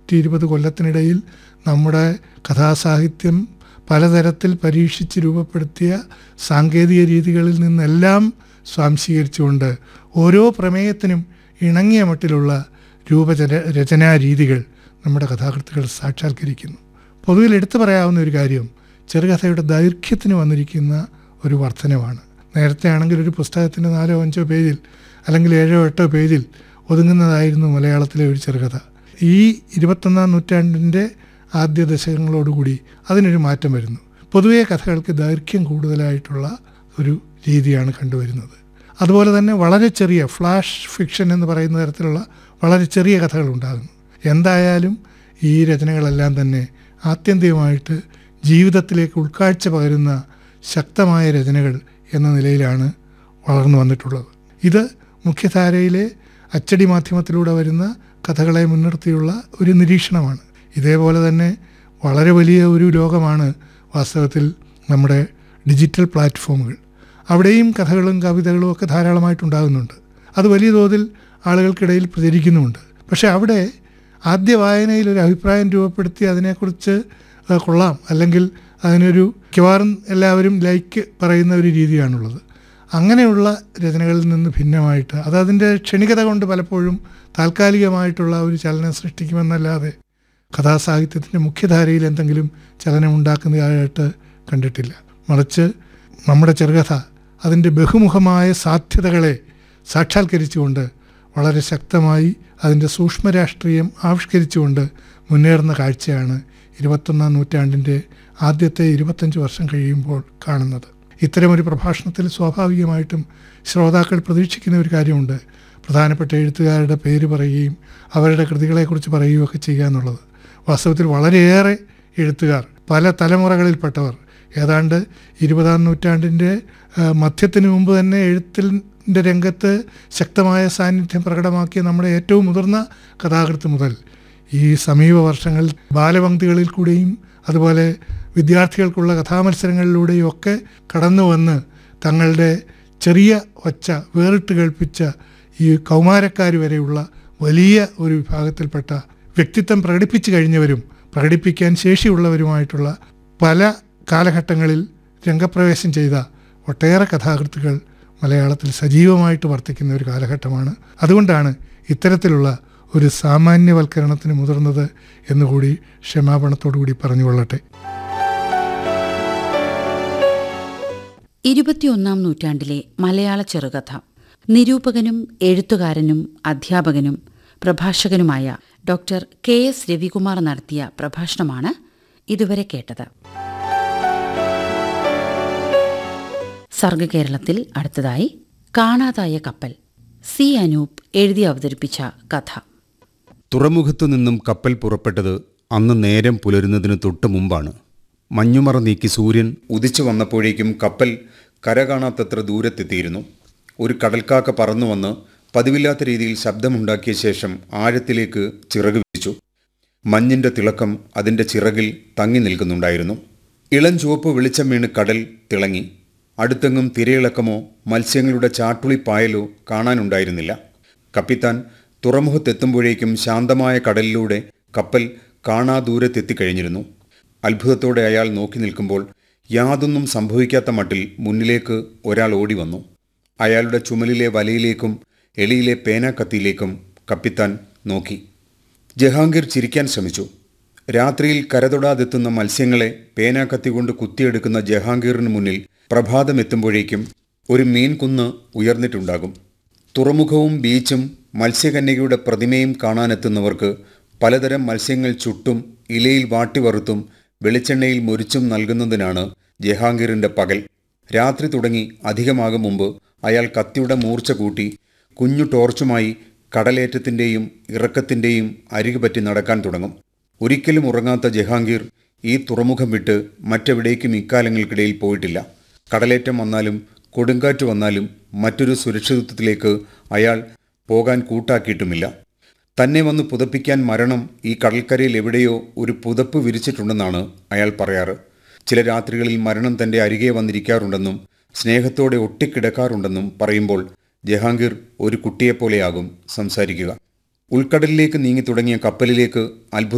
നൂറ്റി ഇരുപത് കൊല്ലത്തിനിടയിൽ നമ്മുടെ കഥാസാഹിത്യം പലതരത്തിൽ പരീക്ഷിച്ച് രൂപപ്പെടുത്തിയ സാങ്കേതിക രീതികളിൽ നിന്നെല്ലാം സ്വാംശീകരിച്ചുകൊണ്ട് ഓരോ പ്രമേയത്തിനും ഇണങ്ങിയ മട്ടിലുള്ള രൂപചര രചനാ രീതികൾ നമ്മുടെ കഥാകൃത്തുകൾ സാക്ഷാത്കരിക്കുന്നു പൊതുവിൽ എടുത്തു പറയാവുന്ന ഒരു കാര്യം ചെറുകഥയുടെ ദൈർഘ്യത്തിന് വന്നിരിക്കുന്ന ഒരു വർധനവാണ് നേരത്തെ ആണെങ്കിൽ ഒരു പുസ്തകത്തിൻ്റെ നാലോ അഞ്ചോ പേജിൽ അല്ലെങ്കിൽ ഏഴോ എട്ടോ പേജിൽ ഒതുങ്ങുന്നതായിരുന്നു മലയാളത്തിലെ ഒരു ചെറുകഥ ഈ ഇരുപത്തൊന്നാം നൂറ്റാണ്ടിൻ്റെ ആദ്യ ദശകങ്ങളോടുകൂടി അതിനൊരു മാറ്റം വരുന്നു പൊതുവേ കഥകൾക്ക് ദൈർഘ്യം കൂടുതലായിട്ടുള്ള ഒരു രീതിയാണ് കണ്ടുവരുന്നത് അതുപോലെ തന്നെ വളരെ ചെറിയ ഫ്ലാഷ് ഫിക്ഷൻ എന്ന് പറയുന്ന തരത്തിലുള്ള വളരെ ചെറിയ കഥകൾ ഉണ്ടാകുന്നു എന്തായാലും ഈ രചനകളെല്ലാം തന്നെ ആത്യന്തികമായിട്ട് ജീവിതത്തിലേക്ക് ഉൾക്കാഴ്ച പകരുന്ന ശക്തമായ രചനകൾ എന്ന നിലയിലാണ് വളർന്നു വന്നിട്ടുള്ളത് ഇത് മുഖ്യധാരയിലെ അച്ചടി മാധ്യമത്തിലൂടെ വരുന്ന കഥകളെ മുൻനിർത്തിയുള്ള ഒരു നിരീക്ഷണമാണ് ഇതേപോലെ തന്നെ വളരെ വലിയ ഒരു ലോകമാണ് വാസ്തവത്തിൽ നമ്മുടെ ഡിജിറ്റൽ പ്ലാറ്റ്ഫോമുകൾ അവിടെയും കഥകളും കവിതകളും ഒക്കെ ധാരാളമായിട്ടുണ്ടാകുന്നുണ്ട് അത് വലിയ തോതിൽ ആളുകൾക്കിടയിൽ പ്രചരിക്കുന്നുമുണ്ട് പക്ഷേ അവിടെ ആദ്യ വായനയിൽ ഒരു അഭിപ്രായം രൂപപ്പെടുത്തി അതിനെക്കുറിച്ച് അത് കൊള്ളാം അല്ലെങ്കിൽ അതിനൊരു മിക്കവാറും എല്ലാവരും ലൈക്ക് പറയുന്ന ഒരു രീതിയാണുള്ളത് അങ്ങനെയുള്ള രചനകളിൽ നിന്ന് ഭിന്നമായിട്ട് അത് അതിൻ്റെ ക്ഷണികത കൊണ്ട് പലപ്പോഴും താൽക്കാലികമായിട്ടുള്ള ഒരു ചലനം സൃഷ്ടിക്കുമെന്നല്ലാതെ കഥാസാഹിത്യത്തിൻ്റെ മുഖ്യധാരയിൽ എന്തെങ്കിലും ചലനം ഉണ്ടാക്കുന്നതായിട്ട് കണ്ടിട്ടില്ല മറിച്ച് നമ്മുടെ ചെറുകഥ അതിൻ്റെ ബഹുമുഖമായ സാധ്യതകളെ സാക്ഷാത്കരിച്ചുകൊണ്ട് വളരെ ശക്തമായി അതിൻ്റെ സൂക്ഷ്മരാഷ്ട്രീയം ആവിഷ്കരിച്ചുകൊണ്ട് മുന്നേറുന്ന കാഴ്ചയാണ് ഇരുപത്തൊന്നാം നൂറ്റാണ്ടിൻ്റെ ആദ്യത്തെ ഇരുപത്തഞ്ച് വർഷം കഴിയുമ്പോൾ കാണുന്നത് ഇത്തരമൊരു പ്രഭാഷണത്തിൽ സ്വാഭാവികമായിട്ടും ശ്രോതാക്കൾ പ്രതീക്ഷിക്കുന്ന ഒരു കാര്യമുണ്ട് പ്രധാനപ്പെട്ട എഴുത്തുകാരുടെ പേര് പറയുകയും അവരുടെ കൃതികളെക്കുറിച്ച് പറയുകയും ഒക്കെ ചെയ്യുക എന്നുള്ളത് വാസ്തവത്തിൽ വളരെയേറെ എഴുത്തുകാർ പല തലമുറകളിൽപ്പെട്ടവർ ഏതാണ്ട് ഇരുപതാം നൂറ്റാണ്ടിൻ്റെ മധ്യത്തിന് മുമ്പ് തന്നെ എഴുത്തിൻ്റെ രംഗത്ത് ശക്തമായ സാന്നിധ്യം പ്രകടമാക്കിയ നമ്മുടെ ഏറ്റവും മുതിർന്ന കഥാകൃത്ത് മുതൽ ഈ സമീപ വർഷങ്ങളിൽ ബാലപംക്തികളിൽ കൂടെയും അതുപോലെ വിദ്യാർത്ഥികൾക്കുള്ള കഥാമത്സരങ്ങളിലൂടെയും ഒക്കെ കടന്നു വന്ന് തങ്ങളുടെ ചെറിയ ഒച്ച വേറിട്ട് കേൾപ്പിച്ച ഈ കൗമാരക്കാർ വരെയുള്ള വലിയ ഒരു വിഭാഗത്തിൽപ്പെട്ട വ്യക്തിത്വം പ്രകടിപ്പിച്ചു കഴിഞ്ഞവരും പ്രകടിപ്പിക്കാൻ ശേഷിയുള്ളവരുമായിട്ടുള്ള പല കാലഘട്ടങ്ങളിൽ രംഗപ്രവേശം ചെയ്ത ഒട്ടേറെ കഥാകൃത്തുക്കൾ മലയാളത്തിൽ സജീവമായിട്ട് വർത്തിക്കുന്ന ഒരു കാലഘട്ടമാണ് അതുകൊണ്ടാണ് ഇത്തരത്തിലുള്ള ഒരു സാമാന്യവൽക്കരണത്തിന് മുതിർന്നത് എന്നുകൂടി ക്ഷമാപണത്തോടുകൂടി പറഞ്ഞുകൊള്ളട്ടെ ഇരുപത്തിയൊന്നാം നൂറ്റാണ്ടിലെ മലയാള ചെറുകഥ നിരൂപകനും എഴുത്തുകാരനും അധ്യാപകനും പ്രഭാഷകനുമായ ഡോക്ടർ കെ എസ് രവികുമാർ നടത്തിയ പ്രഭാഷണമാണ് ഇതുവരെ കേട്ടത് സർഗകേരളത്തിൽ അടുത്തതായി കാണാതായ കപ്പൽ സി അനൂപ് എഴുതി അവതരിപ്പിച്ച കഥ തുറമുഖത്തു നിന്നും കപ്പൽ പുറപ്പെട്ടത് അന്ന് നേരം പുലരുന്നതിന് തൊട്ടു മുമ്പാണ് മഞ്ഞുമറ നീക്കി സൂര്യൻ ഉദിച്ചു വന്നപ്പോഴേക്കും കപ്പൽ കര കാണാത്തത്ര ദൂരത്തെത്തിയിരുന്നു ഒരു കടൽക്കാക്ക പറന്നു വന്ന് പതിവില്ലാത്ത രീതിയിൽ ശബ്ദമുണ്ടാക്കിയ ശേഷം ആഴത്തിലേക്ക് ചിറക് വിരിച്ചു മഞ്ഞിന്റെ തിളക്കം അതിന്റെ ചിറകിൽ തങ്ങി നിൽക്കുന്നുണ്ടായിരുന്നു ഇളം ചുവപ്പ് വെളിച്ചം വീണ് കടൽ തിളങ്ങി അടുത്തെങ്ങും തിരയിളക്കമോ മത്സ്യങ്ങളുടെ ചാട്ടുളിപ്പായലോ കാണാനുണ്ടായിരുന്നില്ല കപ്പിത്താൻ തുറമുഖത്തെത്തുമ്പോഴേക്കും ശാന്തമായ കടലിലൂടെ കപ്പൽ കാണാ ദൂരത്തെത്തിക്കഴിഞ്ഞിരുന്നു അത്ഭുതത്തോടെ അയാൾ നോക്കി നിൽക്കുമ്പോൾ യാതൊന്നും സംഭവിക്കാത്ത മട്ടിൽ മുന്നിലേക്ക് ഒരാൾ ഓടി വന്നു അയാളുടെ ചുമലിലെ വലയിലേക്കും എളിയിലെ പേനാക്കത്തിയിലേക്കും കപ്പിത്താൻ നോക്കി ജഹാംഗീർ ചിരിക്കാൻ ശ്രമിച്ചു രാത്രിയിൽ കരതൊടാതെത്തുന്ന മത്സ്യങ്ങളെ പേനാക്കത്തി കൊണ്ട് കുത്തിയെടുക്കുന്ന ജഹാംഗീറിന് മുന്നിൽ പ്രഭാതമെത്തുമ്പോഴേക്കും ഒരു മീൻകുന്ന് ഉയർന്നിട്ടുണ്ടാകും തുറമുഖവും ബീച്ചും മത്സ്യകന്യകയുടെ പ്രതിമയും കാണാനെത്തുന്നവർക്ക് പലതരം മത്സ്യങ്ങൾ ചുട്ടും ഇലയിൽ വാട്ടിവറുത്തും വെളിച്ചെണ്ണയിൽ മുരിച്ചും നൽകുന്നതിനാണ് ജഹാംഗീറിന്റെ പകൽ രാത്രി തുടങ്ങി അധികമാകും മുമ്പ് അയാൾ കത്തിയുടെ മൂർച്ച കൂട്ടി കുഞ്ഞു ടോർച്ചുമായി കടലേറ്റത്തിൻ്റെയും ഇറക്കത്തിൻ്റെയും അരികുപറ്റി നടക്കാൻ തുടങ്ങും ഒരിക്കലും ഉറങ്ങാത്ത ജഹാംഗീർ ഈ തുറമുഖം വിട്ട് മറ്റെവിടേക്കും ഇക്കാലങ്ങൾക്കിടയിൽ പോയിട്ടില്ല കടലേറ്റം വന്നാലും കൊടുങ്കാറ്റ് വന്നാലും മറ്റൊരു സുരക്ഷിതത്വത്തിലേക്ക് അയാൾ പോകാൻ കൂട്ടാക്കിയിട്ടുമില്ല തന്നെ വന്ന് പുതപ്പിക്കാൻ മരണം ഈ കടൽക്കരയിൽ എവിടെയോ ഒരു പുതപ്പ് വിരിച്ചിട്ടുണ്ടെന്നാണ് അയാൾ പറയാറ് ചില രാത്രികളിൽ മരണം തന്റെ അരികെ വന്നിരിക്കാറുണ്ടെന്നും സ്നേഹത്തോടെ ഒട്ടിക്കിടക്കാറുണ്ടെന്നും പറയുമ്പോൾ ജഹാംഗീർ ഒരു കുട്ടിയെപ്പോലെയാകും സംസാരിക്കുക ഉൾക്കടലിലേക്ക് നീങ്ങി തുടങ്ങിയ കപ്പലിലേക്ക് അത്ഭുത